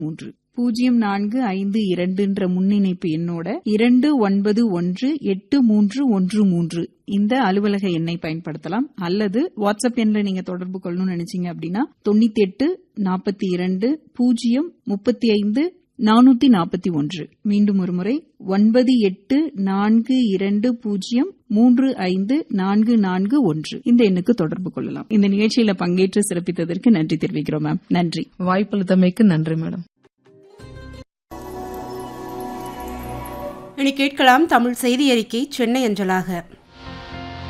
மூன்று பூஜ்ஜியம் நான்கு ஐந்து இரண்டுன்ற முன்னிணைப்பு எண்ணோட இரண்டு ஒன்பது ஒன்று எட்டு மூன்று ஒன்று மூன்று இந்த அலுவலக எண்ணை பயன்படுத்தலாம் அல்லது வாட்ஸ்அப் எண்ணில் நீங்க தொடர்பு கொள்ளணும்னு நினைச்சீங்க அப்படின்னா தொண்ணூத்தி எட்டு நாற்பத்தி இரண்டு பூஜ்ஜியம் முப்பத்தி ஐந்து நானூத்தி நாற்பத்தி ஒன்று மீண்டும் ஒரு முறை ஒன்பது எட்டு நான்கு இரண்டு பூஜ்ஜியம் மூன்று ஐந்து நான்கு நான்கு ஒன்று இந்த எண்ணுக்கு தொடர்பு கொள்ளலாம் இந்த நிகழ்ச்சியில பங்கேற்று சிறப்பித்ததற்கு நன்றி தெரிவிக்கிறோம் மேம் நன்றி வாய்ப்பளித்தமைக்கு நன்றி மேடம் இனி கேட்கலாம் தமிழ் செய்தி அறிக்கை சென்னை அஞ்சலாக